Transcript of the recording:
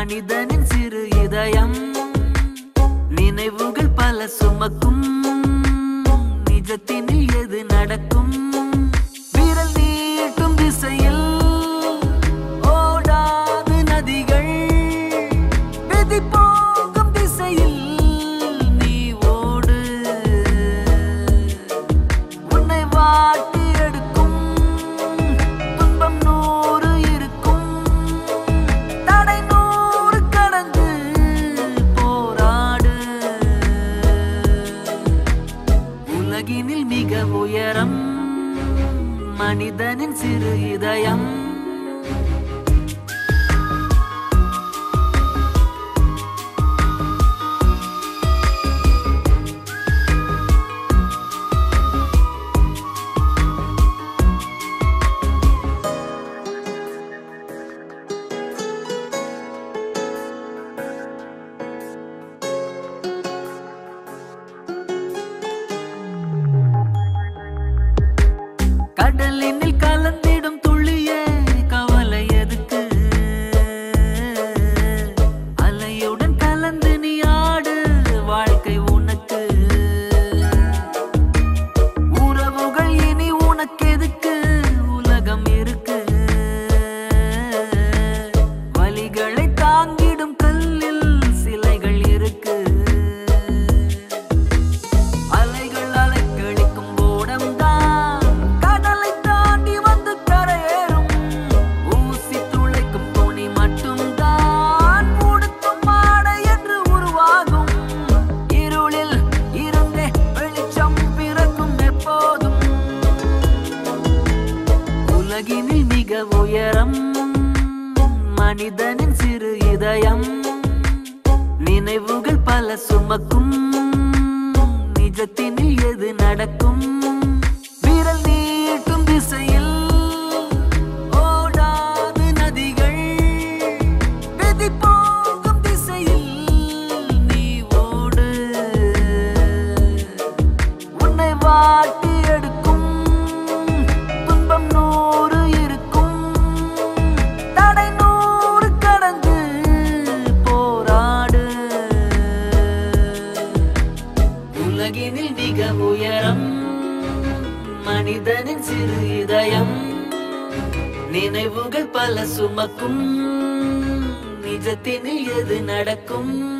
மனிதனின் சிறு இதயம் நினைவுகள் பல சுமக்கும் நிஜத்தினில் எது நடக்கும் விரல் நீட்டும் திசையில் ஓடாது நதிகள் விதி போகும் திசையில் நீ ஓடு உன்னை வாட்டி எடுக்கும் துன்பம் நூறு இருக்கும் தடை நூறு கடந்து போராடு உலகினில் மிக உயரம் மனிதனின் சிறு இதயம் கடலினில் கலந்திடும் துளியே கவலை எதுக்கு அலையுடன் கலந்து நீ ஆடு வாழ்க்கை உனக்கு உறவுகள் இனி உனக்கு எதுக்கு உலகம் இருக்கு வலிகளை தாங்கிடும் கல்லில் சிலைகள் இருக்கு அலைகள் அலைக்கழிக்கும் ஓடம்தான் கடலை தாண்டி வந்து கரையேறும் ஊசி துளைக்கும் துணி மட்டும்தான் உடுத்தும் ஆடை என்று உருவாகும் இருளில் இருந்தே வெளிச்சம் பிறக்கும் எப்போதும் உலகினில் மிக உயரம் மனிதனின் சிறு இதயம் நினைவுகள் பல சுமக்கும் நிஜத்தினில் எது நடக்கும் விரல் நீட்டும் திசையில் ஓடாது நதிகள் விதி போகும் திசையில் நீ ஓடு உன்னை வாட்டி எடுக்கும் துன்பம் நூறு இருக்கும் தடை நூறு கடந்து போராடு உலகினில் மிக உயரம் மனிதனின் சிறு இதயம் நினைவுகள் பல சுமக்கும் நிஜத்தினில் எது நடக்கும்